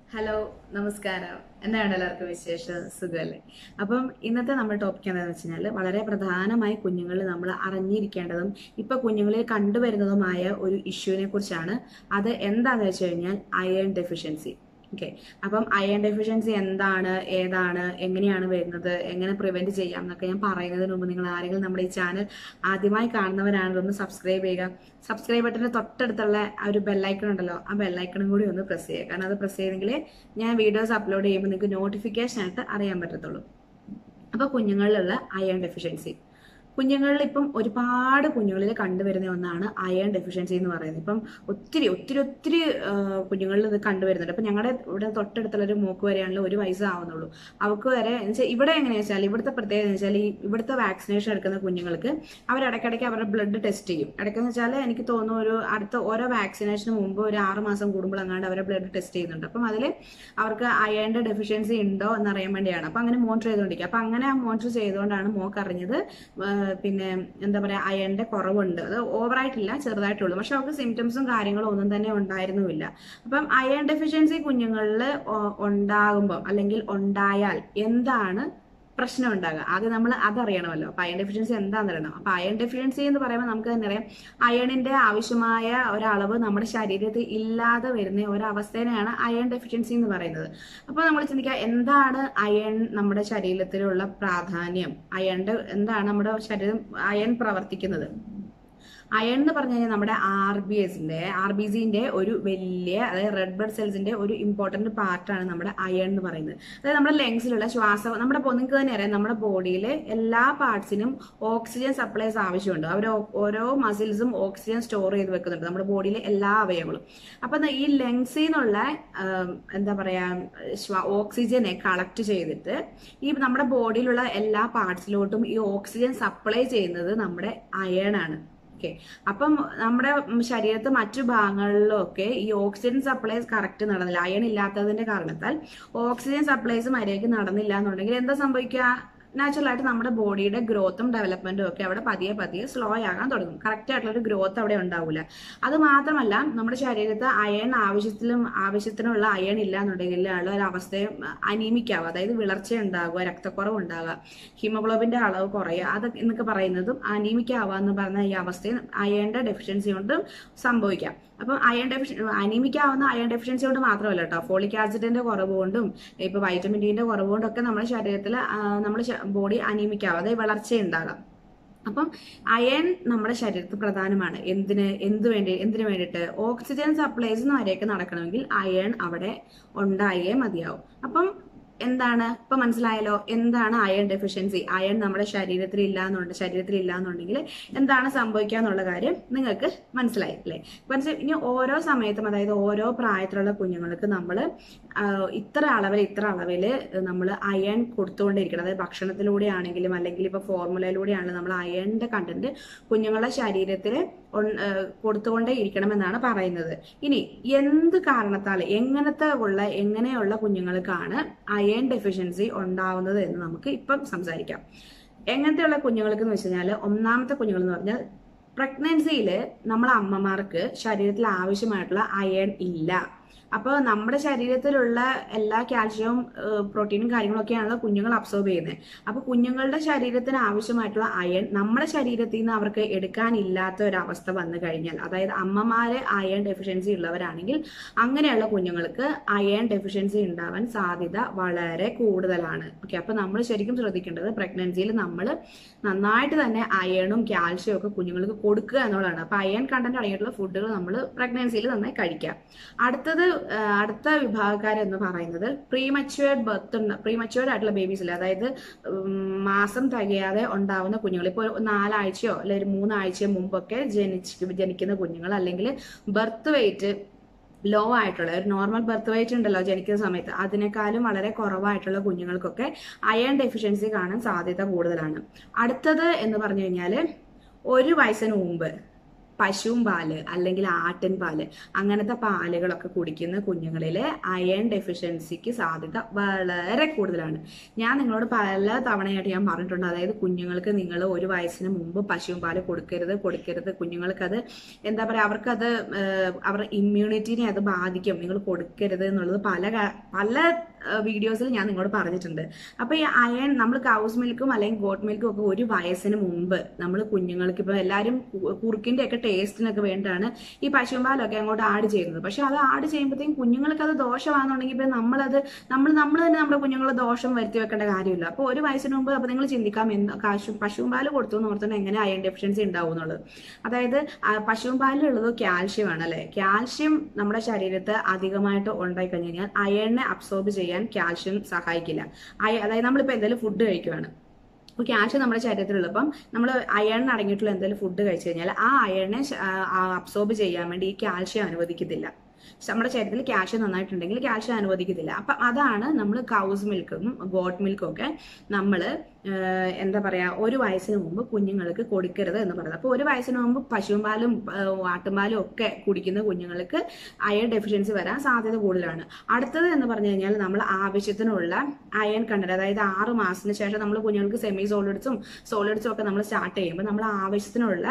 Hello നമസ്കാരം എന്താണ് എല്ലാവർക്കും വിശേഷം സുഖമല്ലേ അപ്പം ഇന്നത്തെ നമ്മുടെ ടോപ്പിക് എന്താണെന്ന് വെച്ച് കഴിഞ്ഞാൽ വളരെ പ്രധാനമായി കുഞ്ഞുങ്ങളിൽ നമ്മൾ അറിഞ്ഞിരിക്കേണ്ടതും ഇപ്പൊ കുഞ്ഞുങ്ങളിൽ കണ്ടുവരുന്നതുമായ ഒരു ഇഷ്യൂവിനെ കുറിച്ചാണ് അത് എന്താണെന്ന് വെച്ച് കഴിഞ്ഞാൽ അയൺ ഡെഫിഷ്യൻസി ഓക്കെ അപ്പം അയൺ ഡെഫിഷ്യൻസി എന്താണ് ഏതാണ് എങ്ങനെയാണ് വരുന്നത് എങ്ങനെ പ്രിവെന്റ് ചെയ്യാം എന്നൊക്കെ ഞാൻ പറയുന്നതിന് മുമ്പ് നിങ്ങൾ ആരെങ്കിലും നമ്മുടെ ഈ ചാനൽ ആദ്യമായി കാണുന്നവരാണെങ്കിൽ ഒന്ന് സബ്സ്ക്രൈബ് ചെയ്യുക സബ്സ്ക്രൈബ് ബട്ടന്റെ തൊട്ടടുത്തുള്ള ആ ഒരു ബെല്ലൈക്കൺ ഉണ്ടല്ലോ ആ ബെല്ലൈക്കണും കൂടി ഒന്ന് പ്രസ് ചെയ്യുക കാരണം അത് പ്രസ് ചെയ്തെങ്കിലേ ഞാൻ വീഡിയോസ് അപ്ലോഡ് ചെയ്യുമ്പോൾ നിങ്ങൾക്ക് നോട്ടിഫിക്കേഷൻ ആയിട്ട് അറിയാൻ പറ്റത്തുള്ളൂ അപ്പൊ കുഞ്ഞുങ്ങളിലുള്ള അയൺ ഡെഫിഷ്യൻസി കുഞ്ഞുങ്ങളിൽ ഇപ്പം ഒരുപാട് കുഞ്ഞുങ്ങളിൽ കണ്ടുവരുന്ന ഒന്നാണ് അയൺ ഡെഫിഷ്യൻസി എന്ന് പറയുന്നത് ഇപ്പം ഒത്തിരി ഒത്തിരി ഒത്തിരി ആ, കുഞ്ഞുങ്ങളിൽ ഇത് കണ്ടുവരുന്നുണ്ട് ഇപ്പം ഞങ്ങളുടെ ഇവിടെ തൊട്ടടുത്തുള്ള ഒരു മോക്ക് വരെയാണല്ലോ ഒരു വയസ്സാവുന്നുള്ളൂ അവർക്ക് വരെ എന്ന് വെച്ചാൽ ഇവിടെ എങ്ങനെയാ വെച്ചാൽ ഇവിടുത്തെ പ്രത്യേകത എന്ന് വെച്ചാൽ ഈ ഇവിടുത്തെ വാക്സിനേഷൻ എടുക്കുന്ന കുഞ്ഞുങ്ങൾക്ക് അവർ ഇടയ്ക്കിടയ്ക്ക് അവരുടെ ബ്ലഡ് ടെസ്റ്റ് ചെയ്യും ഇടയ്ക്കെന്ന് വെച്ചാൽ എനിക്ക് തോന്നുന്നു ഒരു അടുത്ത ഓരോ വാക്സിനേഷന് മുമ്പ് ഒരു ആറ് മാസം കൂടുമ്പോൾ അങ്ങാണ്ട് അവരെ ബ്ലഡ് ടെസ്റ്റ് ചെയ്യുന്നുണ്ട് അപ്പം അതിൽ അവർക്ക് അയണിന്റെ ഡെഫിഷ്യൻസി ഉണ്ടോ എന്നറിയാൻ വേണ്ടിയാണ് അപ്പം അങ്ങനെ മോണിറ്റർ ചെയ്തുകൊണ്ടിരിക്കുക അപ്പം അങ്ങനെ മോണിറ്റർ ചെയ്തുകൊണ്ടാണ് മോക്ക് അറിഞ്ഞത് ആ, പിന്നെ എന്താ പറയാ അയണിന്റെ കുറവുണ്ട് അത് ഓവറായിട്ടില്ല ചെറുതായിട്ടുള്ളൂ പക്ഷെ അവർക്ക് സിംറ്റംസും കാര്യങ്ങളും ഒന്നും തന്നെ ഉണ്ടായിരുന്നുമില്ല അപ്പം അയൺ ഡെഫിഷ്യൻസി കുഞ്ഞുങ്ങളിൽ ഉണ്ടാകുമ്പോൾ അല്ലെങ്കിൽ ഉണ്ടായാൽ എന്താണ് പ്രശ്നം ഉണ്ടാകുക ആദ്യം നമ്മൾ അതറിയണമല്ലോ അപ്പൊ അയൺ ഡെഫിഷ്യൻസി എന്താണെന്ന് അറിയണം അപ്പൊ അയൺ ഡെഫിഷ്യൻസി എന്ന് പറയുമ്പോൾ നമുക്ക് തന്നെ അറിയാം അയണിന്റെ ആവശ്യമായ ഒരളവ് നമ്മുടെ ശരീരത്തിൽ ഇല്ലാതെ വരുന്ന ഒരവസ്ഥേനെയാണ് അയൺ ഡെഫിഷ്യൻസി എന്ന് പറയുന്നത് അപ്പൊ നമ്മൾ ചിന്തിക്കുക എന്താണ് അയൺ നമ്മുടെ ശരീരത്തിലുള്ള പ്രാധാന്യം അയണിന്റെ എന്താണ് നമ്മുടെ ശരീരം അയൺ പ്രവർത്തിക്കുന്നത് അയൺ എന്ന് പറഞ്ഞു കഴിഞ്ഞാൽ നമ്മുടെ ആർ ബി എസിന്റെ ആർ ബി സിന്റെ ഒരു വലിയ അതായത് റെഡ് ബ്ലഡ് സെൽസിന്റെ ഒരു ഇമ്പോർട്ടന്റ് പാർട്ടാണ് നമ്മുടെ അയൺ എന്ന് പറയുന്നത് അതായത് നമ്മുടെ ലങ്സിലുള്ള ശ്വാസം നമ്മുടെ പൊ- നിങ്ങൾക്ക് തന്നെ അറിയാം നമ്മുടെ ബോഡിയിലെ എല്ലാ പാർട്സിനും ഓക്സിജൻ സപ്ലൈസ് ആവശ്യമുണ്ട് അവർ ഓരോ മസിൽസും ഓക്സിജൻ സ്റ്റോർ ചെയ്ത് വെക്കുന്നുണ്ട് നമ്മുടെ ബോഡിയിലെ എല്ലാ അവയവങ്ങളും അപ്പൊ ദാ ഈ ലങ്സിൽ നിന്നുള്ള ആം, എന്താ പറയാ ശ്വാ- ഓക്സിജനെ കളക്ട് ചെയ്തിട്ട് ഈ നമ്മുടെ ബോഡിയിലുള്ള എല്ലാ പാർട്സിലോട്ടും ഈ ഓക്സിജൻ സപ്ലൈ ചെയ്യുന്നത് നമ്മുടെ അയൺ ആണ് ഓക്കെ അപ്പം നമ്മുടെ ശരീരത്ത് മറ്റു ഭാഗങ്ങളിലൊക്കെ ഈ ഓക്സിജൻ സപ്ലൈസ് കറക്റ്റ് നടന്നില്ല അയൺ ഇല്ലാത്തതിന്റെ കാരണത്താൽ ഓക്സിജൻ സപ്ലൈസ് മര്യാദയ്ക്ക് നടന്നില്ല എന്നുണ്ടെങ്കിൽ എന്താ സംഭവിക്കുക നാച്ചുറൽ ആയിട്ട് നമ്മുടെ ബോഡിയുടെ ഗ്രോത്തും ഡെവലപ്മെന്റും ഒക്കെ അവിടെ പതിയെ പതിയെ സ്ലോ ആകാൻ തുടങ്ങും കറക്റ്റ് ആയിട്ടുള്ള ഒരു ഗ്രോത്ത് അവിടെ ഉണ്ടാവില്ല അത് മാത്രമല്ല നമ്മുടെ ശരീരത്ത് അയൺ ആവശ്യത്തിലും ആവശ്യത്തിനുള്ള അയൺ ഇല്ല എന്നുണ്ടെങ്കിൽ ഉള്ള ഒരു അവസ്ഥയും അനീമിക് ആവുക അതായത് വിളർച്ച ഉണ്ടാകുക രക്തക്കുറവ് ഉണ്ടാകുക ഹീമോഗ്ലോബിന്റെ അളവ് കുറയുക അത് എന്നൊക്കെ പറയുന്നതും അനീമിക് ആവുക എന്ന് പറഞ്ഞ ഈ അവസ്ഥയും അയണിന്റെ ഡെഫിഷ്യൻസി കൊണ്ട് സംഭവിക്കാം അപ്പം അയൺ ഡെഫിഷ്യൻ അനീമിക് ആവുന്ന അയൺ ഡെഫിഷ്യൻസി കൊണ്ട് മാത്രമല്ല കേട്ടോ ഫോളിക് ആസിഡിന്റെ കുറവ് കൊണ്ടും ഇപ്പൊ വൈറ്റമിൻ ഡിന്റെ കുറവ് കൊണ്ടൊക്കെ നമ്മുടെ ശരീരത്തിൽ നമ്മുടെ ബോഡി അനീമിക് ആവും അതായത് വളർച്ച ഉണ്ടാകാം അപ്പം അയൺ നമ്മുടെ ശരീരത്തിൽ പ്രധാനമാണ് എന്തിന് എന്ത് വേണ്ടി എന്തിനു വേണ്ടിയിട്ട് ഓക്സിജൻ സപ്ലൈസ് വരെയൊക്കെ നടക്കണമെങ്കിൽ അയൺ അവിടെ ഉണ്ടായേ മതിയാവും അപ്പം എന്താണ് ഇപ്പൊ മനസ്സിലായല്ലോ എന്താണ് അയൺ ഡെഫിഷ്യൻസി അയൺ നമ്മുടെ ശരീരത്തിൽ ഇല്ല എന്നുണ്ട് ശരീരത്തിൽ ഇല്ല എന്നുണ്ടെങ്കിൽ എന്താണ് സംഭവിക്കുക എന്നുള്ള കാര്യം നിങ്ങൾക്ക് മനസ്സിലായി അല്ലേ മനസ്സിൽ ഇനി ഓരോ സമയത്തും അതായത് ഓരോ പ്രായത്തിലുള്ള കുഞ്ഞുങ്ങൾക്ക് നമ്മൾ ഇത്ര അളവിൽ ഇത്ര അളവിൽ നമ്മൾ അയൺ കൊടുത്തുകൊണ്ടിരിക്കണം അതായത് ഭക്ഷണത്തിലൂടെ ആണെങ്കിലും അല്ലെങ്കിൽ ഇപ്പൊ ഫോർമുലയിലൂടെ ആണെങ്കിലും നമ്മൾ അയണിന്റെ കണ്ടന്റ് കുഞ്ഞുങ്ങളുടെ ശരീരത്തിൽ കൊടുത്തുകൊണ്ടേ ഇരിക്കണമെന്നാണ് പറയുന്നത് ഇനി എന്ത് കാരണത്താൽ എങ്ങനത്തെ ഉള്ള എങ്ങനെയുള്ള കുഞ്ഞുങ്ങൾക്കാണ് അയൺ ഡെഫിഷ്യൻസി ഉണ്ടാവുന്നത് എന്ന് നമുക്ക് ഇപ്പം സംസാരിക്കാം എങ്ങനത്തെയുള്ള കുഞ്ഞുങ്ങൾക്ക് എന്ന് വെച്ച് കഴിഞ്ഞാൽ ഒന്നാമത്തെ കുഞ്ഞുങ്ങൾ എന്ന് പറഞ്ഞാൽ പ്രഗ്നൻസിയിൽ നമ്മളെ അമ്മമാർക്ക് ശരീരത്തിൽ ആവശ്യമായിട്ടുള്ള അയൺ ഇല്ല അപ്പോൾ നമ്മുടെ ശരീരത്തിലുള്ള എല്ലാ കാൽഷ്യവും പ്രോട്ടീനും കാര്യങ്ങളൊക്കെയാണല്ലോ കുഞ്ഞുങ്ങൾ അബ്സോർബ് ചെയ്യുന്നത് അപ്പോൾ കുഞ്ഞുങ്ങളുടെ ശരീരത്തിന് ആവശ്യമായിട്ടുള്ള അയൺ നമ്മുടെ ശരീരത്തിൽ നിന്ന് അവർക്ക് എടുക്കാനില്ലാത്ത ഒരു അവസ്ഥ വന്നു കഴിഞ്ഞാൽ അതായത് അമ്മമാര് അയൺ ഡെഫിഷ്യൻസി ഉള്ളവരാണെങ്കിൽ അങ്ങനെയുള്ള കുഞ്ഞുങ്ങൾക്ക് അയൺ ഡെഫിഷ്യൻസി ഉണ്ടാവാൻ സാധ്യത വളരെ കൂടുതലാണ് ഓക്കെ അപ്പൊ നമ്മൾ ശരിക്കും ശ്രദ്ധിക്കേണ്ടത് പ്രഗ്നൻസിയിൽ നമ്മൾ നന്നായിട്ട് തന്നെ അയണും കാൽഷ്യവും ഒക്കെ കുഞ്ഞുങ്ങൾക്ക് കൊടുക്കുക എന്നുള്ളതാണ് അപ്പൊ അയൺ കണ്ടന്റ് അടങ്ങിയിട്ടുള്ള ഫുഡുകൾ നമ്മൾ പ്രഗ്നൻസിയിൽ നന്നായി കഴിക്കാം അടുത്തത് ആ, അടുത്ത വിഭാഗക്കാരെന്ന് എന്ന് പറയുന്നത് പ്രീമച്വേർഡ് ബർത്ത് പ്രീമച്വേർഡ് ആയിട്ടുള്ള ബേബീസ് ഇല്ല അതായത് ഉം, മാസം തികയാതെ ഉണ്ടാവുന്ന കുഞ്ഞുങ്ങൾ ഇപ്പോൾ ഒരു നാലാഴ്ചയോ അല്ലെങ്കിൽ ഒരു മൂന്നാഴ്ചയോ മുമ്പൊക്കെ ജനിച്ച് ജനിക്കുന്ന കുഞ്ഞുങ്ങൾ അല്ലെങ്കിൽ ബർത്ത് വെയിറ്റ് ലോ ആയിട്ടുള്ള ഒരു നോർമൽ ബർത്ത് വെയിറ്റ് ഉണ്ടല്ലോ ജനിക്കുന്ന സമയത്ത് അതിനേക്കാളും വളരെ കുറവായിട്ടുള്ള കുഞ്ഞുങ്ങൾക്കൊക്കെ അയൺ ഡെഫിഷ്യൻസി കാണാൻ സാധ്യത കൂടുതലാണ് അടുത്തത് എന്ന് പറഞ്ഞു കഴിഞ്ഞാൽ ഒരു വയസ്സിന് മുമ്പ് പശുവും പാല് അല്ലെങ്കിൽ ആട്ടിൻ പാല് അങ്ങനത്തെ പാലുകളൊക്കെ കുടിക്കുന്ന കുഞ്ഞുങ്ങളിൽ അയൺ ഡെഫിഷ്യൻസിക്ക് സാധ്യത വളരെ കൂടുതലാണ് ഞാൻ നിങ്ങളോട് പല തവണയായിട്ട് ഞാൻ പറഞ്ഞിട്ടുണ്ട് അതായത് കുഞ്ഞുങ്ങൾക്ക് നിങ്ങൾ ഒരു വയസ്സിന് മുമ്പ് പശുവും പാല് കൊടുക്കരുത് കൊടുക്കരുത് കുഞ്ഞുങ്ങൾക്ക് അത് എന്താ പറയുക അവർക്കത് ഏഹ്, അവരുടെ ഇമ്മ്യൂണിറ്റിനെ അത് ബാധിക്കും നിങ്ങൾ കൊടുക്കരുത് എന്നുള്ളത് പല ക- പല വീഡിയോസിൽ ഞാൻ നിങ്ങളോട് പറഞ്ഞിട്ടുണ്ട് അപ്പൊ ഈ അയൺ നമ്മൾ കൗസ് മിൽക്കും അല്ലെങ്കിൽ ഗോട്ട് മിൽക്കും ഒക്കെ ഒരു വയസ്സിന് മുമ്പ് നമ്മൾ കുഞ്ഞുങ്ങൾക്ക് ഇപ്പൊ എല്ലാവരും കു- കുറുക്കിന്റെ ഒക്കെ ടേസ്റ്റിനൊക്കെ വേണ്ടിയാണ് ഈ പശുവും പാലൊക്കെ അങ്ങോട്ട് ആഡ് ചെയ്യുന്നത് പക്ഷെ അത് ആഡ് ചെയ്യുമ്പോഴത്തേക്കും കുഞ്ഞുങ്ങൾക്ക് അത് ദോഷമാണെന്നുണ്ടെങ്കിൽ ഇപ്പൊ നമ്മളത് നമ്മൾ നമ്മൾ തന്നെ നമ്മുടെ കുഞ്ഞുങ്ങളെ ദോഷം വരുത്തി വെക്കേണ്ട കാര്യമില്ല അപ്പോൾ ഒരു വയസ്സിന് മുമ്പ് അപ്പൊ നിങ്ങൾ ചിന്തിക്കാം എന്ത് കാശും പശുവും പാല് കൊടുത്തു എന്ന് ഓർത്തുകൊണ്ട് എങ്ങനെ അയൺ ഡെഫിഷ്യൻസി ഉണ്ടാവും എന്നുള്ളത് അതായത് ആ പശുവും പാലിലുള്ളത് കാൽഷ്യം ആണ് അല്ലെ കാൽഷ്യം നമ്മുടെ ശരീരത്ത് അധികമായിട്ട് ഉണ്ടായി കഴിഞ്ഞു കഴിഞ്ഞാൽ അയണിനെ അബ്സോർബ് ചെയ്യാൻ കാൽഷ്യം സഹായിക്കില്ല അയ- അതായത് നമ്മളിപ്പോൾ എന്തെങ്കിലും ഫുഡ് കഴിക്കുവാണ് അപ്പോൾ കാൽഷ്യം നമ്മുടെ ശരീരത്തിലുള്ളപ്പം നമ്മൾ അയൺ അടങ്ങിയിട്ടുള്ള എന്തെങ്കിലും ഫുഡ് കഴിച്ചു കഴിഞ്ഞാൽ ആ അയണിനെ അബ്സോർബ് ചെയ്യാൻ വേണ്ടി ഈ കാൽഷ്യം അനുവദിക്കത്തില്ല നമ്മുടെ ശരീരത്തിൽ കാൽഷ്യം നന്നായിട്ടുണ്ടെങ്കിൽ കാൽഷ്യം അനുവദിക്കത്തില്ല അപ്പം അതാണ് നമ്മൾ കൗസ് മിൽക്കും ഗോട്ട് മിൽക്കും ഒക്കെ നമ്മൾ എന്താ പറയാ ഒരു വയസ്സിന് മുമ്പ് കുഞ്ഞുങ്ങൾക്ക് കൊടുക്കരുത് എന്ന് പറയുന്നത് അപ്പോൾ ഒരു വയസ്സിന് മുമ്പ് പശുവും പാലും ഏഹ്, ആട്ടുംപാലും ഒക്കെ കുടിക്കുന്ന കുഞ്ഞുങ്ങൾക്ക് അയൺ ഡെഫിഷ്യൻസി വരാൻ സാധ്യത കൂടുതലാണ് അടുത്തത് എന്ന് പറഞ്ഞു കഴിഞ്ഞാൽ നമ്മൾ ആവശ്യത്തിനുള്ള അയൺ കണ്ടന്റ് അതായത് ആറ് മാസത്തിന് ശേഷം നമ്മൾ കുഞ്ഞുങ്ങൾക്ക് സെമി സോളിഡ്സും സോളിഡ്സും ഒക്കെ നമ്മൾ സ്റ്റാർട്ട് ചെയ്യുമ്പോൾ നമ്മൾ ആവശ്യത്തിനുള്ള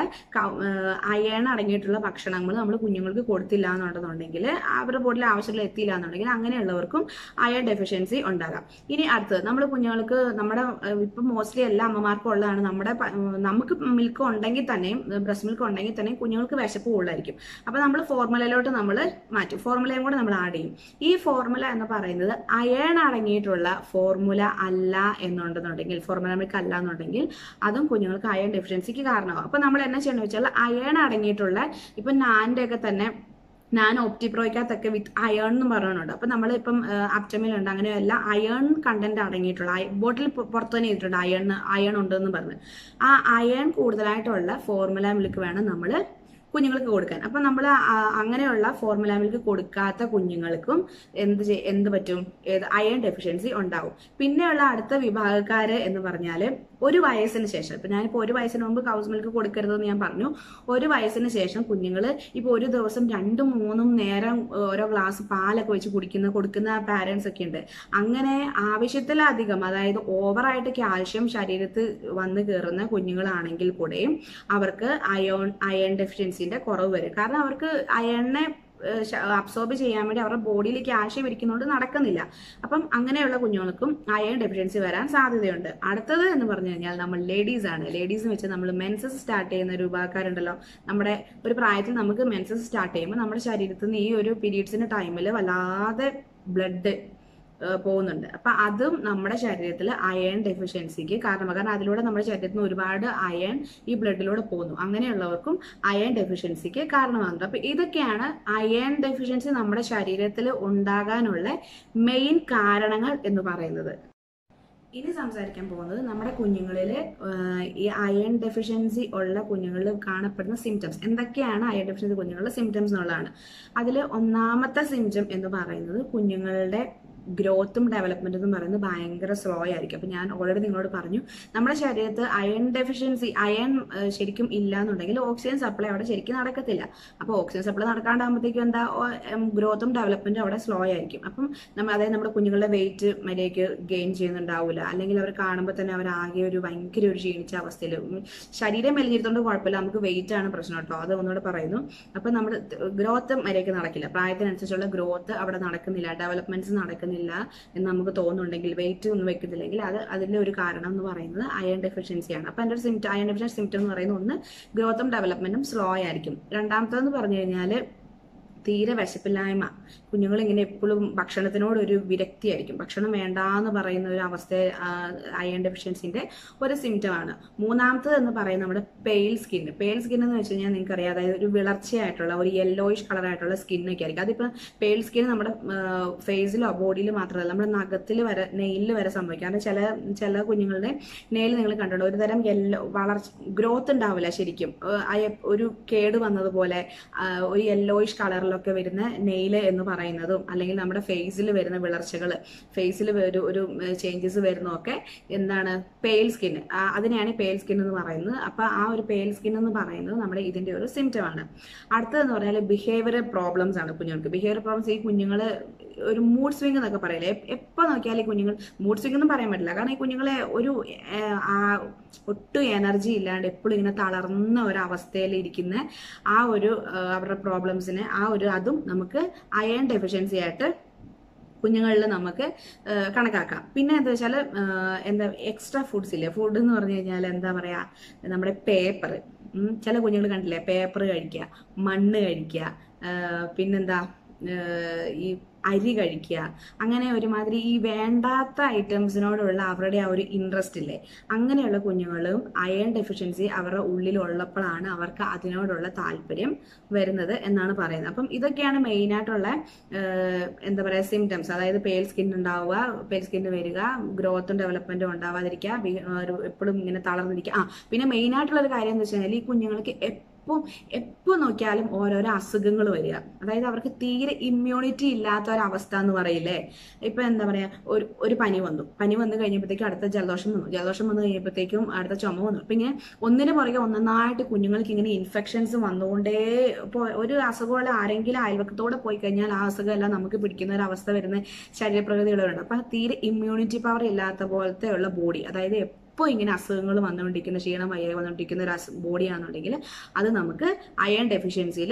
അയൺ അടങ്ങിയിട്ടുള്ള ഭക്ഷണങ്ങൾ നമ്മൾ കുഞ്ഞുങ്ങൾക്ക് കൊടുത്തില്ല എന്നുണ്ടെന്നുണ്ടെങ്കിൽ അവരുടെ ബോഡിയിൽ ആവശ്യത്തിൽ എത്തിയില്ല എന്നുണ്ടെങ്കിൽ അങ്ങനെയുള്ളവർക്കും അയൺ ഡെഫിഷ്യൻസി ഉണ്ടാകാം ഇനി അടുത്തത് നമ്മൾ കുഞ്ഞുങ്ങൾക്ക് നമ്മുടെ ഏഹ്, ഇപ്പം മോസ്റ്റ്ലി എല്ലാ അമ്മമാർക്കും ഉള്ളതാണ് നമ്മുടെ പ- ഉം, നമുക്ക് മിൽക്ക് ഉണ്ടെങ്കിൽ തന്നെയും ബ്രസ്റ്റ് മിൽക്ക് ഉണ്ടെങ്കിൽ തന്നെയും കുഞ്ഞുങ്ങൾക്ക് വിശപ്പ് കൂടുതലായിരിക്കും അപ്പൊ നമ്മൾ ഫോർമുലയിലോട്ട് നമ്മൾ മാറ്റും ഫോർമുലയും കൂടെ നമ്മൾ ആഡ് ചെയ്യും ഈ ഫോർമുല എന്ന് പറയുന്നത് അയൺ അടങ്ങിയിട്ടുള്ള ഫോർമുല അല്ല എന്നുണ്ടെന്നുണ്ടെങ്കിൽ ഫോർമുല മിൽക്ക് അല്ല എന്നുണ്ടെങ്കിൽ അതും കുഞ്ഞുങ്ങൾക്ക് അയൺ ഡെഫിഷ്യൻസിക്ക് കാരണമാകും അപ്പൊ നമ്മൾ എന്നാ ചെയ്യണമെന്ന് വെച്ചാൽ അയൺ അടങ്ങിയിട്ടുള്ള ഇപ്പൊ നാൻ്റെ ഒക്കെ തന്നെ ഞാൻ ഓപ്റ്റിപ്രോയ്ക്കകത്തൊക്കെ വിത്ത് അയൺ എന്ന് പറയുന്നുണ്ട് അപ്പൊ നമ്മൾ ഇപ്പം അപ്റ്റമിലുണ്ട് അങ്ങനെയല്ല അയൺ കണ്ടന്റ് അടങ്ങിയിട്ടുള്ള ബോട്ടിൽ പുറത്തു തന്നെ ചെയ്തിട്ടുണ്ട് അയൺ അയൺ ഉണ്ടെന്ന് പറഞ്ഞ് ആ അയൺ കൂടുതലായിട്ടുള്ള ഫോർമുല മിൽക്ക് വേണം നമ്മൾ കുഞ്ഞുങ്ങൾക്ക് കൊടുക്കാൻ അപ്പം നമ്മൾ അങ്ങനെയുള്ള ഫോർമുല മിൽക്ക് കൊടുക്കാത്ത കുഞ്ഞുങ്ങൾക്കും എന്ത് ചെയ്- എന്ത് പറ്റും ഏത് അയൺ ഡെഫിഷ്യൻസി ഉണ്ടാവും പിന്നെയുള്ള അടുത്ത വിഭാഗക്കാര് എന്ന് പറഞ്ഞാൽ ഒരു വയസ്സിന് ശേഷം ഇപ്പൊ ഞാനിപ്പോൾ ഒരു വയസ്സിന് മുമ്പ് കൗസ് മിൽക്ക് കൊടുക്കരുതെന്ന് ഞാൻ പറഞ്ഞു ഒരു വയസ്സിന് ശേഷം കുഞ്ഞുങ്ങൾ ഇപ്പോൾ ഒരു ദിവസം രണ്ടും മൂന്നും നേരം ഓരോ ഗ്ലാസ് പാലൊക്കെ വെച്ച് കുടിക്കുന്ന കൊടുക്കുന്ന പാരൻസ് ഒക്കെ ഉണ്ട് അങ്ങനെ ആവശ്യത്തിലധികം അതായത് ഓവറായിട്ട് കാൽഷ്യം ശരീരത്തിൽ വന്ന് കയറുന്ന കുഞ്ഞുങ്ങളാണെങ്കിൽ കൂടെയും അവർക്ക് അയോൺ അയൺ ഡെഫിഷ്യൻസിന്റെ കുറവ് വരും കാരണം അവർക്ക് അയണിനെ അബ്സോർബ് ചെയ്യാൻ വേണ്ടി അവരുടെ ബോഡിയിൽ കാൽഷ്യം ഇരിക്കുന്നതുകൊണ്ട് നടക്കുന്നില്ല അപ്പം അങ്ങനെയുള്ള കുഞ്ഞുങ്ങൾക്കും അയൺ ഡെഫിഷ്യൻസി വരാൻ സാധ്യതയുണ്ട് അടുത്തത് എന്ന് പറഞ്ഞു കഴിഞ്ഞാൽ നമ്മൾ ലേഡീസ് ആണ് ലേഡീസ് വെച്ച് നമ്മൾ മെൻസസ് സ്റ്റാർട്ട് ചെയ്യുന്ന ഒരു വിഭാഗക്കാരുണ്ടല്ലോ നമ്മുടെ ഒരു പ്രായത്തിൽ നമുക്ക് മെൻസസ് സ്റ്റാർട്ട് ചെയ്യുമ്പോൾ നമ്മുടെ ശരീരത്തിൽ നിന്ന് ഈ ഒരു പീരീഡ്സിന്റെ ടൈമിൽ വല്ലാതെ ബ്ലഡ് പോകുന്നുണ്ട് അപ്പൊ അതും നമ്മുടെ ശരീരത്തിൽ അയൺ ഡെഫിഷ്യൻസിക്ക് കാരണമാണ് കാരണം അതിലൂടെ നമ്മുടെ ശരീരത്തിൽ നിന്ന് ഒരുപാട് അയൺ ഈ ബ്ലഡിലൂടെ പോകുന്നു അങ്ങനെയുള്ളവർക്കും അയൺ ഡെഫിഷ്യൻസിക്ക് കാരണമാകുന്നത് അപ്പൊ ഇതൊക്കെയാണ് അയൺ ഡെഫിഷ്യൻസി നമ്മുടെ ശരീരത്തിൽ ഉണ്ടാകാനുള്ള മെയിൻ കാരണങ്ങൾ എന്ന് പറയുന്നത് ഇനി സംസാരിക്കാൻ പോകുന്നത് നമ്മുടെ കുഞ്ഞുങ്ങളിൽ ഈ അയൺ ഡെഫിഷ്യൻസി ഉള്ള കുഞ്ഞുങ്ങളിൽ കാണപ്പെടുന്ന സിംറ്റംസ് എന്തൊക്കെയാണ് അയൺ ഡെഫിഷ്യൻസി കുഞ്ഞുങ്ങളുടെ സിംറ്റംസ് എന്നുള്ളതാണ് അതിൽ ഒന്നാമത്തെ സിംറ്റം എന്ന് പറയുന്നത് കുഞ്ഞുങ്ങളുടെ ഗ്രോത്തും ഡെവലപ്മെന്റും എന്ന് പറയുന്നത് ഭയങ്കര സ്ലോ ആയിരിക്കും അപ്പൊ ഞാൻ ഓൾറെഡി നിങ്ങളോട് പറഞ്ഞു നമ്മുടെ ശരീരത്ത് അയൺ ഡെഫിഷ്യൻസി അയൺ ശരിക്കും ഇല്ല എന്നുണ്ടെങ്കിൽ ഓക്സിജൻ സപ്ലൈ അവിടെ ശരിക്കും നടക്കത്തില്ല അപ്പോൾ ഓക്സിജൻ സപ്ലൈ നടക്കാണ്ടാകുമ്പോഴത്തേക്കും എന്താ ഗ്രോത്തും ഡെവലപ്മെന്റും അവിടെ സ്ലോ ആയിരിക്കും അപ്പം നമ്മൾ അതായത് നമ്മുടെ കുഞ്ഞുങ്ങളുടെ വെയിറ്റ് മര്യാദയ്ക്ക് ഗെയിൻ ചെയ്യുന്നുണ്ടാവില്ല അല്ലെങ്കിൽ അവർ കാണുമ്പോൾ തന്നെ അവർ ആകെ ഒരു ഭയങ്കര ഒരു ക്ഷീണിച്ച അവസ്ഥയിൽ ശരീരം മെലിഞ്ഞിരുത്തോണ്ട് കുഴപ്പമില്ല നമുക്ക് വെയിറ്റ് ആണ് പ്രശ്നം കേട്ടോ അത് ഒന്നുകൂടെ പറയുന്നു അപ്പം നമ്മുടെ ഗ്രോത്ത് മര്യാദയ്ക്ക് നടക്കില്ല പ്രായത്തിനനുസരിച്ചുള്ള ഗ്രോത്ത് അവിടെ നടക്കുന്നില്ല ഡെവലപ്മെന്റ്സ് നടക്കുന്നില്ല എന്ന് നമുക്ക് തോന്നുന്നുണ്ടെങ്കിൽ വെയിറ്റ് ഒന്നും വെക്കുന്നില്ലെങ്കിൽ അത് അതിന്റെ ഒരു കാരണം എന്ന് പറയുന്നത് അയൺ ഡെഫിഷ്യൻസിയാണ് അപ്പൊ അതിന്റെ ഒരു സിംറ്റം അയൺ ഡെഫിഷ്യൻസി സിംറ്റം എന്ന് പറയുന്നത് ഒന്ന് ഗ്രോത്തും ഡെവലപ്മെന്റും സ്ലോ ആയിരിക്കും രണ്ടാമത്തേന്ന് പറഞ്ഞു കഴിഞ്ഞാൽ തീരെ വിശപ്പില്ലായ്മ കുഞ്ഞുങ്ങൾ ഇങ്ങനെ എപ്പോഴും ഭക്ഷണത്തിനോട് ഒരു വിരക്തിയായിരിക്കും ഭക്ഷണം വേണ്ട എന്ന് പറയുന്ന ഒരു അവസ്ഥ അയൺ ഡെഫിഷ്യൻസിന്റെ ഒരു സിംറ്റം ആണ് മൂന്നാമത്തത് എന്ന് പറയുന്നത് നമ്മുടെ പെയിൽ സ്കിൻ പെയിൽ സ്കിൻ എന്ന് വെച്ച് കഴിഞ്ഞാൽ നിങ്ങൾക്ക് അറിയാം അതായത് ഒരു വിളർച്ചയായിട്ടുള്ള ഒരു യെല്ലോയിഷ് കളറായിട്ടുള്ള സ്കിന്നൊക്കെ ആയിരിക്കും അതിപ്പോൾ പെയിൽ സ്കിൻ നമ്മുടെ ഫേസിലോ ബോഡിയിൽ മാത്രമല്ല നമ്മുടെ നഖത്തിൽ വരെ നെയിലിൽ വരെ സംഭവിക്കും കാരണം ചില ചില കുഞ്ഞുങ്ങളുടെ നെയിൽ നിങ്ങൾ കണ്ടിട്ടുണ്ട് ഒരു തരം യെല്ലോ വളർച്ച ഗ്രോത്ത് ഉണ്ടാവില്ല ശരിക്കും ഏഹ് അയ- ഒരു കേട് വന്നതുപോലെ ആ, ഒരു യെല്ലോയിഷ് കളറിൽ കളറിലൊക്കെ വരുന്ന നെയില് എന്ന് പറയുന്നതും അല്ലെങ്കിൽ നമ്മുടെ ഫേസിൽ വരുന്ന വിളർച്ചകൾ ഫേസിൽ ഒരു ഒരു ചേഞ്ചസ് വരുന്നതൊക്കെ എന്താണ് പെയിൽ സ്കിൻ അതിനെയാണ് പെയിൽ സ്കിൻ എന്ന് പറയുന്നത് അപ്പൊ ആ ഒരു പെയിൽ സ്കിൻ എന്ന് പറയുന്നത് നമ്മുടെ ഇതിന്റെ ഒരു സിംറ്റം ആണ് അടുത്തതെന്ന് പറഞ്ഞാൽ ബിഹേവിയർ പ്രോബ്ലംസ് ആണ് കുഞ്ഞുങ്ങൾക്ക് ബിഹേവിയർ പ്രോബ്ലംസ് ഈ കുഞ്ഞുങ്ങൾ ഒരു മൂഡ് സ്വിംഗ് എന്നൊക്കെ പറയില്ലേ എപ്പോൾ നോക്കിയാൽ ഈ കുഞ്ഞുങ്ങൾ മൂഡ് സ്വിംഗ് ഒന്നും പറയാൻ പറ്റില്ല കാരണം ഈ കുഞ്ഞുങ്ങളെ ഒരു ഏഹ്, ആ ഒട്ടും എനർജി ഇല്ലാണ്ട് എപ്പോഴും ഇങ്ങനെ തളർന്ന ഒരു അവസ്ഥയിൽ ഇരിക്കുന്ന ആ ഒരു ഏഹ്, അവരുടെ പ്രോബ്ലംസിനെ ആ ഒരു അതും നമുക്ക് അയൺ ഡെഫിഷ്യൻസി ആയിട്ട് കുഞ്ഞുങ്ങളിൽ നമുക്ക് ഏഹ്, കണക്കാക്കാം പിന്നെ എന്താ വെച്ചാൽ എന്താ എക്സ്ട്രാ ഫുഡ്സ് ഇല്ലേ ഫുഡ് എന്ന് പറഞ്ഞു കഴിഞ്ഞാൽ എന്താ പറയാ നമ്മുടെ പേപ്പർ ചില കുഞ്ഞുങ്ങൾ കണ്ടില്ലേ പേപ്പർ കഴിക്കുക മണ്ണ് കഴിക്കുക ഏഹ്, പിന്നെന്താ ഏഹ്, ഈ അരി കഴിക്കുക അങ്ങനെ ഒരുമാതിരി ഈ വേണ്ടാത്ത ഐറ്റംസിനോടുള്ള അവരുടെ ആ ഒരു ഇൻട്രസ്റ്റ് ഇല്ലേ അങ്ങനെയുള്ള കുഞ്ഞുങ്ങളും അയൺ ഡെഫിഷ്യൻസി അവരുടെ ഉള്ളിലുള്ളപ്പോഴാണ് അവർക്ക് അതിനോടുള്ള താല്പര്യം വരുന്നത് എന്നാണ് പറയുന്നത് അപ്പം ഇതൊക്കെയാണ് മെയിനായിട്ടുള്ള എന്താ പറയുക സിംറ്റംസ് അതായത് പേൽ സ്കിൻ ഉണ്ടാവുക പേൽ സ്കിൻ വരിക ഗ്രോത്തും ഡെവലപ്മെന്റും ഉണ്ടാവാതിരിക്കുക ബി- ഒരു എപ്പോഴും ഇങ്ങനെ തളർന്നിരിക്കുക ആ പിന്നെ മെയിനായിട്ടുള്ള ഒരു കാര്യം എന്ന് വെച്ച് കഴിഞ്ഞാൽ ഈ കുഞ്ഞുങ്ങൾക്ക് എപ്പോൾ എപ്പോൾ നോക്കിയാലും ഓരോരോ അസുഖങ്ങൾ വരിക അതായത് അവർക്ക് തീരെ ഇമ്മ്യൂണിറ്റി ഇല്ലാത്ത ഒരു അവസ്ഥ എന്ന് പറയില്ലേ ഇപ്പൊ എന്താ പറയാ ഒരു ഒരു പനി വന്നു പനി വന്നു കഴിഞ്ഞപ്പോഴത്തേക്കും അടുത്ത ജലദോഷം വന്നു ജലദോഷം വന്നു കഴിഞ്ഞപ്പോഴത്തേക്കും അടുത്ത ചുമ വന്നു അപ്പൊ ഇങ്ങനെ ഒന്നിനു പുറകെ ഒന്നൊന്നായിട്ട് കുഞ്ഞുങ്ങൾക്ക് ഇങ്ങനെ ഇൻഫെക്ഷൻസ് വന്നുകൊണ്ടേ ഇപ്പോൾ ഒരു അസുഖമുള്ള ആരെങ്കിലും അയൽവക്കത്തോടെ പോയി കഴിഞ്ഞാൽ ആ അസുഖമെല്ലാം നമുക്ക് പിടിക്കുന്ന ഒരു അവസ്ഥ വരുന്ന ശരീരപ്രകൃതികളുണ്ട് അപ്പൊ തീരെ ഇമ്മ്യൂണിറ്റി പവർ ഇല്ലാത്ത പോലത്തെ ഉള്ള ബോഡി അതായത് എപ്പോൾ ഇങ്ങനെ അസുഖങ്ങൾ വന്നുകൊണ്ടിരിക്കുന്ന ക്ഷീണം വയ്യ വന്നുകൊണ്ടിരിക്കുന്ന ഒരു ബോഡിയാണെന്നുണ്ടെങ്കിൽ അത് നമുക്ക് അയൺ ഡെഫിഷ്യൻസിയിൽ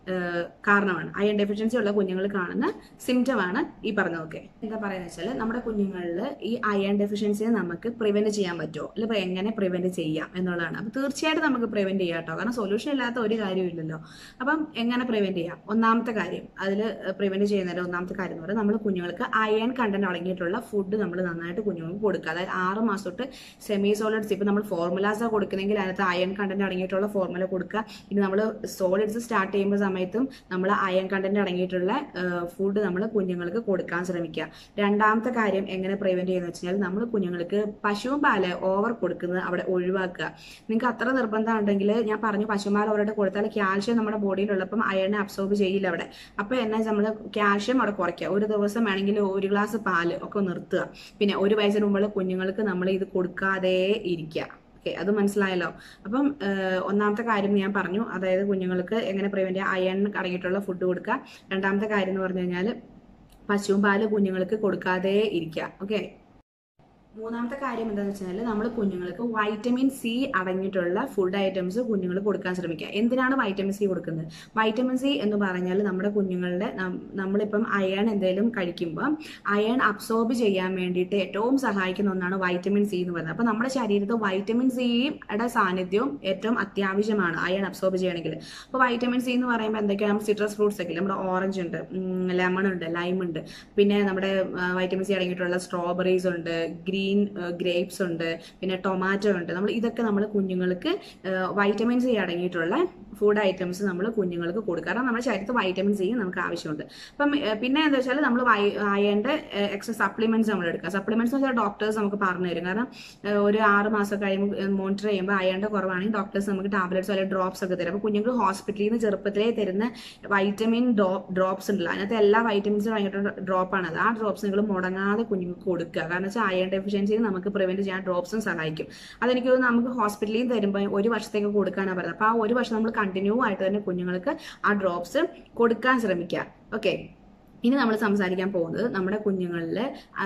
കാരണമാണ് അയൺ ഡെഫിഷ്യൻസി ഉള്ള കുഞ്ഞുങ്ങൾ കാണുന്ന സിംറ്റം ആണ് ഈ പറഞ്ഞതൊക്കെ എന്താ പറയുക വെച്ചാൽ നമ്മുടെ കുഞ്ഞുങ്ങളിൽ ഈ അയൺ ഡെഫിഷ്യൻസിയെ നമുക്ക് പ്രിവെന്റ് ചെയ്യാൻ പറ്റുമോ അല്ലെങ്കിൽ എങ്ങനെ പ്രിവെന്റ് ചെയ്യാം എന്നുള്ളതാണ് അപ്പൊ തീർച്ചയായിട്ടും നമുക്ക് പ്രിവെന്റ് ചെയ്യാം കേട്ടോ കാരണം സൊല്യൂഷൻ ഇല്ലാത്ത ഒരു കാര്യമില്ലല്ലോ അപ്പം എങ്ങനെ പ്രിവെന്റ് ചെയ്യാം ഒന്നാമത്തെ കാര്യം അതിൽ പ്രിവെന്റ് ചെയ്യുന്നതിന്റെ ഒന്നാമത്തെ കാര്യം എന്ന് പറയുന്നത് നമ്മൾ കുഞ്ഞുങ്ങൾക്ക് അയൺ കണ്ടന്റ് അടങ്ങിയിട്ടുള്ള ഫുഡ് നമ്മൾ നന്നായിട്ട് കുഞ്ഞുങ്ങൾക്ക് കൊടുക്കുക അതായത് ആറ് മാസം തൊട്ട് സെമി സോളിഡ്സ് ഇപ്പൊ നമ്മൾ ഫോർമുലാസ് കൊടുക്കുന്നെങ്കിൽ അതിനകത്ത് അയൺ കണ്ടന്റ് അടങ്ങിയിട്ടുള്ള ഫോർമുല കൊടുക്കുക ഇനി നമ്മൾ സോളിഡ്സ് സ്റ്റാർട്ട് ചെയ്യുമ്പോൾ സമയത്തും നമ്മൾ അയൺ കണ്ടന്റ് അടങ്ങിയിട്ടുള്ള ഫുഡ് നമ്മൾ കുഞ്ഞുങ്ങൾക്ക് കൊടുക്കാൻ ശ്രമിക്കുക രണ്ടാമത്തെ കാര്യം എങ്ങനെ പ്രിവെന്റ് ചെയ്യുന്ന വെച്ചാൽ നമ്മൾ കുഞ്ഞുങ്ങൾക്ക് പശുവും പാല് ഓവർ കൊടുക്കുന്നത് അവിടെ ഒഴിവാക്കുക നിങ്ങൾക്ക് അത്ര നിർബന്ധം ഉണ്ടെങ്കിൽ ഞാൻ പറഞ്ഞു പശുപാൽ ഓവറായിട്ട് കൊടുത്താൽ കാൽഷ്യം നമ്മുടെ ബോഡിയിലുള്ളപ്പം അയണിനെ അബ്സോർബ് ചെയ്യില്ല അവിടെ അപ്പൊ എന്നാ നമ്മൾ കാൽഷ്യം അവിടെ കുറയ്ക്കുക ഒരു ദിവസം വേണമെങ്കിൽ ഒരു ഗ്ലാസ് പാല് ഒക്കെ നിർത്തുക പിന്നെ ഒരു വയസ്സിന് മുമ്പുള്ള കുഞ്ഞുങ്ങൾക്ക് നമ്മൾ ഇത് കൊടുക്കാതെ ഇരിക്കുക ഓക്കെ അത് മനസ്സിലായല്ലോ അപ്പം ഏഹ്, ഒന്നാമത്തെ കാര്യം ഞാൻ പറഞ്ഞു അതായത് കുഞ്ഞുങ്ങൾക്ക് എങ്ങനെ പ്രിവെന്റ് ചെയ്യാം അയൺ അടങ്ങിയിട്ടുള്ള ഫുഡ് കൊടുക്കുക രണ്ടാമത്തെ കാര്യം എന്ന് പറഞ്ഞു കഴിഞ്ഞാൽ പശുവും പാല് കുഞ്ഞുങ്ങൾക്ക് കൊടുക്കാതെ ഇരിക്കുക ഓക്കെ മൂന്നാമത്തെ കാര്യം എന്താണെന്ന് വെച്ചാൽ നമ്മൾ കുഞ്ഞുങ്ങൾക്ക് വൈറ്റമിൻ സി അടങ്ങിയിട്ടുള്ള ഫുഡ് ഐറ്റംസ് കുഞ്ഞുങ്ങൾ കൊടുക്കാൻ ശ്രമിക്കുക എന്തിനാണ് വൈറ്റമിൻ സി കൊടുക്കുന്നത് വൈറ്റമിൻ സി എന്ന് പറഞ്ഞാൽ നമ്മുടെ കുഞ്ഞുങ്ങളുടെ നം- നമ്മളിപ്പം അയൺ എന്തെങ്കിലും കഴിക്കുമ്പോൾ അയൺ അബ്സോർബ് ചെയ്യാൻ വേണ്ടിയിട്ട് ഏറ്റവും സഹായിക്കുന്ന ഒന്നാണ് വൈറ്റമിൻ സി എന്ന് പറയുന്നത് അപ്പം നമ്മുടെ ശരീരത്തിൽ വൈറ്റമിൻ സിയുടെ സാന്നിധ്യവും ഏറ്റവും അത്യാവശ്യമാണ് അയൺ അബ്സോർബ് ചെയ്യണമെങ്കിൽ അപ്പോൾ വൈറ്റമിൻ സി എന്ന് പറയുമ്പോൾ എന്തൊക്കെയാണ് നമ്മുടെ സിട്രസ് ഫ്രൂട്ട്സ് ഒക്കെ ഇല്ലേ? നമ്മുടെ ഓറഞ്ച് ഉണ്ട് ലെമൺ ഉണ്ട് ലൈം ഉണ്ട് പിന്നെ നമ്മുടെ വൈറ്റമിൻ സി അടങ്ങിയിട്ടുള്ള സ്ട്രോബെറീസ് ഉണ്ട് ഗ്രീൻ ഗ്രേപ്സ് ഉണ്ട് പിന്നെ ടൊമാറ്റോ ഉണ്ട് നമ്മൾ ഇതൊക്കെ നമ്മൾ കുഞ്ഞുങ്ങൾക്ക് വൈറ്റമിൻ സി അടങ്ങിയിട്ടുള്ള ഫുഡ് ഐറ്റംസ് നമ്മൾ കുഞ്ഞുങ്ങൾക്ക് കൊടുക്കുക കാരണം നമ്മുടെ ശരീരത്തിൽ വൈറ്റമിൻ സി നമുക്ക് ആവശ്യമുണ്ട് അപ്പം ഏഹ്, പിന്നെ എന്താ വെച്ചാൽ നമ്മൾ അയൻ്റെ എക്സ്ട്രാ സപ്ലിമെന്റ്സ് നമ്മൾ എടുക്കുക സപ്ലിമെന്റ്സ് എന്ന് വെച്ചാൽ ഡോക്ടേഴ്സ് നമുക്ക് പറഞ്ഞു തരും കാരണം ഏഹ്, ഒരു ആറ് മാസം കഴിയുമ്പോൾ മോണിറ്റർ ചെയ്യുമ്പോൾ അയണിന്റെ കുറവാണെങ്കിൽ ഡോക്ടേഴ്സ് നമുക്ക് ടാബ്ലറ്റ്സ് അല്ലെങ്കിൽ ഡ്രോപ്സ് ഒക്കെ തരും അപ്പോൾ കുഞ്ഞുങ്ങൾ ഹോസ്പിറ്റലിൽ നിന്ന് ചെറുപ്പത്തിലേ തരുന്ന വൈറ്റമിൻ ഡ്രോപ്സ് ഉണ്ടല്ലോ അതിനകത്ത് എല്ലാ വൈറ്റമിൻസും ഭയങ്കര ഡ്രോപ്പാണ് അത് ആ ഡ്രോപ്സ് നിങ്ങൾ മുടങ്ങാതെ കുഞ്ഞുങ്ങൾക്ക് കൊടുക്കുക കാരണം വെച്ചാൽ അയൺ ഡെഫിഷ്യൻസി നമുക്ക് പ്രിവെന്റ് ചെയ്യാൻ ഡ്രോപ്സും സഹായിക്കും അതെനിക്ക് തോന്നുന്നു നമുക്ക് ഹോസ്പിറ്റലിൽ നിന്ന് തരുമ്പോൾ ഒരു വർഷത്തേക്ക് കൊടുക്കാനാണ് പറയുന്നത് അപ്പോൾ ആ ഒരു വർഷം നമ്മൾ കണ്ടിന്യൂ ആയിട്ട് തന്നെ കുഞ്ഞുങ്ങൾക്ക് ആ ഡ്രോപ്സ് കൊടുക്കാൻ ശ്രമിക്കുക ഓക്കെ ഇനി നമ്മൾ സംസാരിക്കാൻ പോകുന്നത് നമ്മുടെ കുഞ്ഞുങ്ങളിൽ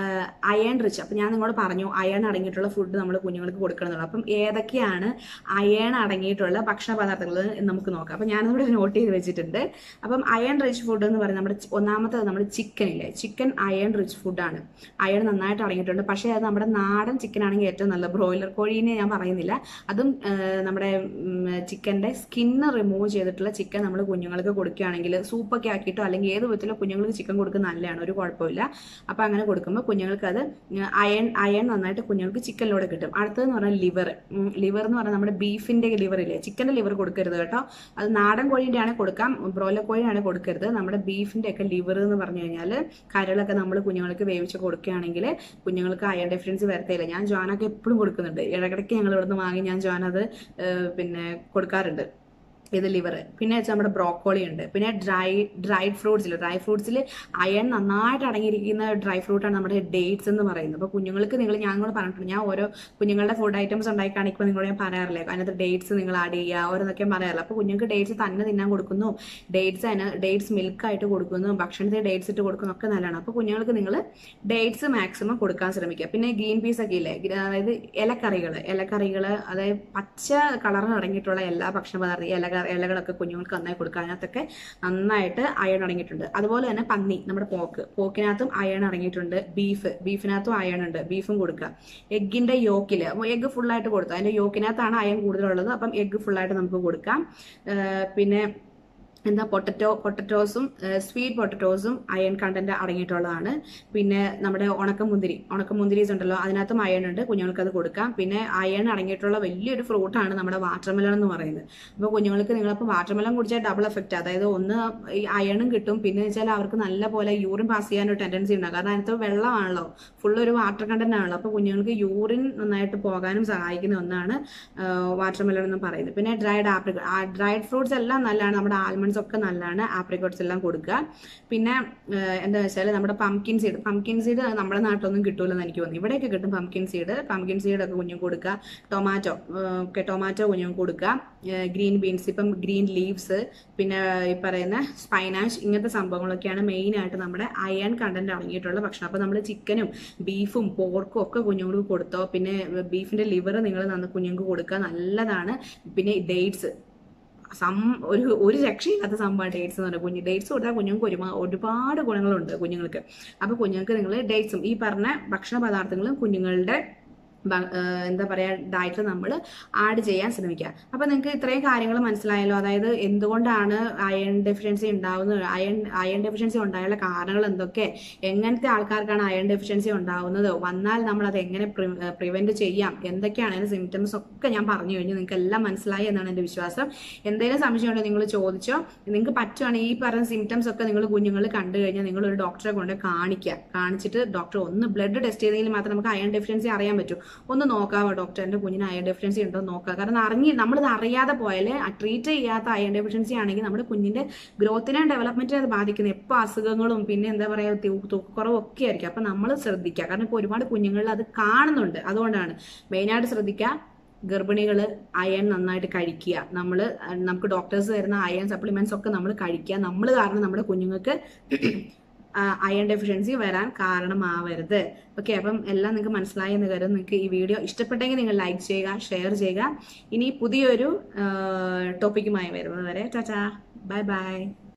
അയൺ റിച്ച് അപ്പം ഞാൻ നിങ്ങളോട് പറഞ്ഞു അയൺ അടങ്ങിയിട്ടുള്ള ഫുഡ് നമ്മൾ കുഞ്ഞുങ്ങൾക്ക് കൊടുക്കണം എന്നുള്ളത് അപ്പം ഏതൊക്കെയാണ് അയൺ അടങ്ങിയിട്ടുള്ള ഭക്ഷണ പദാർത്ഥങ്ങൾ എന്ന് നമുക്ക് നോക്കാം അപ്പം ഞാനിവിടെ നോട്ട് ചെയ്ത് വെച്ചിട്ടുണ്ട് അപ്പം അയൺ റിച്ച് ഫുഡ് എന്ന് പറയുന്നത് നമ്മുടെ ചി- ഒന്നാമത്തെ നമ്മുടെ ചിക്കൻ ഇല്ലേ ചിക്കൻ അയൺ റിച്ച് ഫുഡാണ് അയൺ നന്നായിട്ട് അടങ്ങിയിട്ടുണ്ട് പക്ഷേ അത് നമ്മുടെ നാടൻ ചിക്കൻ ആണെങ്കിൽ ഏറ്റവും നല്ല ബ്രോയിലർ കോഴീനെ ഞാൻ പറയുന്നില്ല അതും ആ, നമ്മുടെ ചിക്കൻ്റെ സ്കിന്ന് റിമൂവ് ചെയ്തിട്ടുള്ള ചിക്കൻ നമ്മൾ കുഞ്ഞുങ്ങൾക്ക് കൊടുക്കുകയാണെങ്കിൽ സൂപ്പൊക്കെ ആക്കിയിട്ടോ അല്ലെങ്കിൽ ഏത് വിധത്തിലോ കുഞ്ഞുങ്ങൾക്ക് ചിക്കൻ കൊടുക്കുന്നത് നല്ലതാണ് ഒരു കുഴപ്പമില്ല അപ്പം അങ്ങനെ കൊടുക്കുമ്പോൾ കുഞ്ഞുങ്ങൾക്ക് അത് അയൺ അയൺ നന്നായിട്ട് കുഞ്ഞുങ്ങൾക്ക് ചിക്കനിലൂടെ കിട്ടും അടുത്തതെന്ന് പറഞ്ഞാൽ ലിവർ ലിവർ എന്ന് പറഞ്ഞാൽ നമ്മുടെ ബീഫിന്റെ ലിവർ ഇല്ലേ ചിക്കന്റെ ലിവർ കൊടുക്കരുത് കേട്ടോ അത് നാടൻ കോഴിയുടെ ആണ് കൊടുക്കാം ബ്രോയിലർ കോഴിയാണ് കൊടുക്കരുത് നമ്മുടെ ബീഫിന്റെ ഒക്കെ ലിവർ എന്ന് പറഞ്ഞു കഴിഞ്ഞാൽ കരളൊക്കെ നമ്മൾ കുഞ്ഞുങ്ങൾക്ക് വേവിച്ച് കൊടുക്കുകയാണെങ്കിൽ കുഞ്ഞുങ്ങൾക്ക് അയൺ ഡെഫിഷ്യൻസി വരത്തില്ല ഞാൻ ജോനൊക്കെ എപ്പോഴും കൊടുക്കുന്നുണ്ട് ഇടയ്ക്കിടയ്ക്ക് ഞങ്ങൾ ഇവിടുന്ന് വാങ്ങി ഞാൻ ജോൻ അത് ഏഹ്, പിന്നെ കൊടുക്കാറുണ്ട് ഇത് ലിവർ പിന്നെ വെച്ചാൽ നമ്മുടെ ബ്രോക്കോളി ഉണ്ട് പിന്നെ ഡ്രൈ ഡ്രൈഡ് ഫ്രൂട്ട്സിൽ ഡ്രൈ ഫ്രൂട്ട്സിൽ അയൺ നന്നായിട്ട് അടങ്ങിയിരിക്കുന്ന ഡ്രൈ ഫ്രൂട്ടാണ് നമ്മുടെ ഡേറ്റ്സ് എന്ന് പറയുന്നത് അപ്പോൾ കുഞ്ഞുങ്ങൾക്ക് നിങ്ങൾ ഞാൻ കൂടെ പറഞ്ഞിട്ടുണ്ട് ഞാൻ ഓരോ കുഞ്ഞുങ്ങളുടെ ഫുഡ് ഐറ്റംസ് ഉണ്ടാക്കി കാണിക്കുമ്പോൾ നിങ്ങളോട് ഞാൻ പറയാറില്ലേ അതിനകത്ത് ഡേറ്റ്സ് നിങ്ങൾ ആഡ് ചെയ്യുക ഓരോന്നൊക്കെ പറയാറില്ല അപ്പോൾ കുഞ്ഞുങ്ങൾക്ക് ഡേറ്റ്സ് തന്നെ തിന്നാൻ കൊടുക്കുന്നു ഡേറ്റ്സ് അതിന് ഡേറ്റ്സ് മിൽക്ക് ആയിട്ട് കൊടുക്കുന്നു ഭക്ഷണത്തിൽ ഡേറ്റ്സ് ഇട്ട് കൊടുക്കുന്നു ഒക്കെ നല്ലതാണ് അപ്പോൾ കുഞ്ഞുങ്ങൾക്ക് നിങ്ങൾ ഡേറ്റ്സ് മാക്സിമം കൊടുക്കാൻ ശ്രമിക്കുക പിന്നെ ഗ്രീൻ പീസ് ഒക്കെ ഇല്ലേ ഗ്ര- അതായത് ഇലക്കറികൾ ഇലക്കറികൾ അതായത് പച്ച കളറിൽ അടങ്ങിയിട്ടുള്ള എല്ലാ ഭക്ഷണ പദാർത്ഥം ഇല ഇലകളൊക്കെ കുഞ്ഞുങ്ങൾക്ക് നന്നായി കൊടുക്കുക അതിനകത്തൊക്കെ നന്നായിട്ട് അയൺ അടങ്ങിയിട്ടുണ്ട് അതുപോലെ തന്നെ പന്നി നമ്മുടെ പോക്ക് പോക്കിനകത്തും അയൺ അടങ്ങിയിട്ടുണ്ട് ബീഫ് ബീഫിനകത്തും അയൺ ഉണ്ട് ബീഫും കൊടുക്കുക എഗ്ഗിന്റെ യോക്കിൽ എഗ്ഗ് ഫുള്ളായിട്ട് കൊടുത്തു അതിന്റെ യോക്കിനകത്താണ് അയൺ കൂടുതലുള്ളത് അപ്പം എഗ്ഗ് ഫുള്ളായിട്ട് നമുക്ക് കൊടുക്കാം ഏഹ് പിന്നെ എന്താ പൊട്ടറ്റോ പൊട്ടറ്റോസും സ്വീറ്റ് പൊട്ടറ്റോസും അയൺ കണ്ടന്റ് അടങ്ങിയിട്ടുള്ളതാണ് പിന്നെ നമ്മുടെ ഉണക്കമുന്തിരി ഉണക്കമുന്തിരീസ് ഉണ്ടല്ലോ അതിനകത്തും അയൺ ഉണ്ട് കുഞ്ഞുങ്ങൾക്ക് അത് കൊടുക്കാം പിന്നെ അയൺ അടങ്ങിയിട്ടുള്ള വലിയൊരു ഫ്രൂട്ടാണ് നമ്മുടെ വാട്ടർമെലൺ എന്ന് പറയുന്നത് അപ്പോൾ കുഞ്ഞുങ്ങൾക്ക് നിങ്ങളിപ്പോൾ വാട്ടർമെലൺ കുടിച്ചാൽ ഡബിൾ എഫക്റ്റ് അതായത് ഒന്ന് ഈ അയണും കിട്ടും പിന്നെ വെച്ചാൽ അവർക്ക് നല്ല പോലെ യൂറിൻ പാസ് ചെയ്യാനൊരു ടെൻഡൻസി ഉണ്ടാകും കാരണം അതിനകത്ത് വെള്ളമാണല്ലോ ഫുൾ ഒരു വാട്ടർ കണ്ടന്റ് ആണല്ലോ അപ്പോൾ കുഞ്ഞുങ്ങൾക്ക് യൂറിൻ നന്നായിട്ട് പോകാനും സഹായിക്കുന്ന ഒന്നാണ് വാട്ടർമെലൺ എന്ന് പറയുന്നത് പിന്നെ ഡ്രൈഡ് ആപ്രിക്കോട്ട് ഡ്രൈഡ് ഫ്രൂട്ട്സ് എല്ലാം നല്ലതാണ് നമ്മുടെ ആൽമണ്ട്സ് ഒക്കെ നല്ലതാണ് ആപ്രിക്കോട്ട്സ് എല്ലാം കൊടുക്കുക പിന്നെ ആ, എന്താ വെച്ചാൽ നമ്മുടെ പംകിൻ സീഡ് പംകിൻ സീഡ് നമ്മുടെ നാട്ടിലൊന്നും കിട്ടൂലെന്ന് എനിക്ക് തോന്നുന്നു ഇവിടെയൊക്കെ കിട്ടും പംകിൻ സീഡ് പംകിൻ സീഡ് ഒക്കെ കുഞ്ഞുങ്ങൾക്ക് കൊടുക്കുക ടൊമാറ്റോ ഒക്കെ ടൊമാറ്റോ കുഞ്ഞുങ്ങൾക്ക് കൊടുക്കുക ഗ്രീൻ ബീൻസ് ഇപ്പം ഗ്രീൻ ലീവ്സ് പിന്നെ ഈ പറയുന്ന സ്പൈനാഷ് ഇങ്ങനത്തെ സംഭവങ്ങളൊക്കെയാണ് മെയിൻ ആയിട്ട് നമ്മുടെ അയൺ കണ്ടന്റ് അടങ്ങിയിട്ടുള്ള ഭക്ഷണം അപ്പോൾ നമ്മൾ ചിക്കനും ബീഫും പോർക്കും ഒക്കെ കുഞ്ഞുങ്ങൾക്ക് കൊടുത്തോ പിന്നെ ബീഫിന്റെ ലിവർ നിങ്ങൾ നന്ന കുഞ്ഞുങ്ങൾക്ക് കൊടുക്കുക നല്ലതാണ് പിന്നെ ഡേറ്റ്സ് സം ഒരു ഒരു രക്ഷയില്ലാത്ത സംഭവമാണ് ഡേറ്റ്സ് എന്ന് പറയുന്നത് കുഞ്ഞ് ഡേറ്റ്സ് കൊടുത്താൽ കുഞ്ഞുങ്ങൾക്ക് ഒരുപാട് ഒരുപാട് ഗുണങ്ങളുണ്ട് കുഞ്ഞുങ്ങൾക്ക് അപ്പോൾ കുഞ്ഞുങ്ങൾക്ക് നിങ്ങൾ ഡേറ്റ്സും ഈ പറഞ്ഞ ഭക്ഷണ പദാർത്ഥങ്ങളും കുഞ്ഞുങ്ങളുടെ ഭ- ഏഹ് എന്താ പറയുക ഡയറ്റിൽ നമ്മൾ ആഡ് ചെയ്യാൻ ശ്രമിക്കുക അപ്പോൾ നിങ്ങൾക്ക് ഇത്രയും കാര്യങ്ങൾ മനസ്സിലായല്ലോ അതായത് എന്തുകൊണ്ടാണ് അയൺ ഡെഫിഷ്യൻസി ഉണ്ടാവുന്നത് അയൺ അയൺ ഡെഫിഷ്യൻസി ഉണ്ടായുള്ള കാരണങ്ങൾ എന്തൊക്കെ എങ്ങനത്തെ ആൾക്കാർക്കാണ് അയൺ ഡെഫിഷ്യൻസി ഉണ്ടാവുന്നത് വന്നാൽ നമ്മൾ അത് എങ്ങനെ പ്രിവെന്റ് ചെയ്യാം എന്തൊക്കെയാണ് അതിന്റെ സിംറ്റംസ് ഒക്കെ ഞാൻ പറഞ്ഞു കഴിഞ്ഞു നിങ്ങൾക്ക് എല്ലാം മനസ്സിലായി എന്നാണ് എൻ്റെ വിശ്വാസം എന്തെങ്കിലും സംശയം ഉണ്ടോ നിങ്ങൾ ചോദിച്ചോ നിങ്ങൾക്ക് പറ്റുവാണെങ്കിൽ ഈ പറഞ്ഞ സിംറ്റംസ് ഒക്കെ നിങ്ങൾ കുഞ്ഞുങ്ങൾ കണ്ടു കഴിഞ്ഞാൽ നിങ്ങൾ ഒരു ഡോക്ടറെ കൊണ്ട് കാണിക്കുക കാണിച്ചിട്ട് ഡോക്ടർ ഒന്ന് ബ്ലഡ് ടെസ്റ്റ് ചെയ്തെങ്കിൽ മാത്രം നമുക്ക് അയൺ ഡെഫിഷ്യൻസി അറിയാൻ പറ്റും ഒന്ന് നോക്കാവോ ഡോക്ടർ എൻ്റെ കുഞ്ഞിന് അയൺ ഡെഫിഷ്യൻസി ഉണ്ടോ എന്ന് നോക്കുക കാരണം അറിഞ്ഞ് നമ്മളിത് അറിയാതെ പോയാൽ ട്രീറ്റ് ചെയ്യാത്ത അയൺ ഡെഫിഷ്യൻസി ആണെങ്കിൽ നമ്മുടെ കുഞ്ഞിന്റെ ഗ്രോത്തിനെ ഡെവലപ്മെന്റിനെ അത് ബാധിക്കുന്നത് എപ്പോൾ അസുഖങ്ങളും പിന്നെ എന്താ പറയുക തൂക്കക്കുറവും ഒക്കെ ആയിരിക്കും അപ്പം നമ്മൾ ശ്രദ്ധിക്കുക കാരണം ഇപ്പോൾ ഒരുപാട് കുഞ്ഞുങ്ങളിൽ അത് കാണുന്നുണ്ട് അതുകൊണ്ടാണ് മെയിനായിട്ട് ശ്രദ്ധിക്കുക ഗർഭിണികൾ അയൺ നന്നായിട്ട് കഴിക്കുക നമ്മൾ നമുക്ക് ഡോക്ടേഴ്സ് തരുന്ന അയൺ സപ്ലിമെന്റ്സ് ഒക്കെ നമ്മൾ കഴിക്കുക നമ്മൾ കാരണം നമ്മുടെ കുഞ്ഞുങ്ങൾക്ക് അയൺ ഡെഫിഷ്യൻസി വരാൻ കാരണമാവരുത് ഓക്കെ അപ്പം എല്ലാം നിങ്ങൾക്ക് മനസ്സിലായി എന്ന് കരുതും നിങ്ങൾക്ക് ഈ വീഡിയോ ഇഷ്ടപ്പെട്ടെങ്കിൽ നിങ്ങൾ ലൈക്ക് ചെയ്യുക ഷെയർ ചെയ്യുക ഇനി പുതിയൊരു ടോപ്പിക്കുമായി വരുന്നത് വരെ ടാറ്റാ ബൈ ബൈ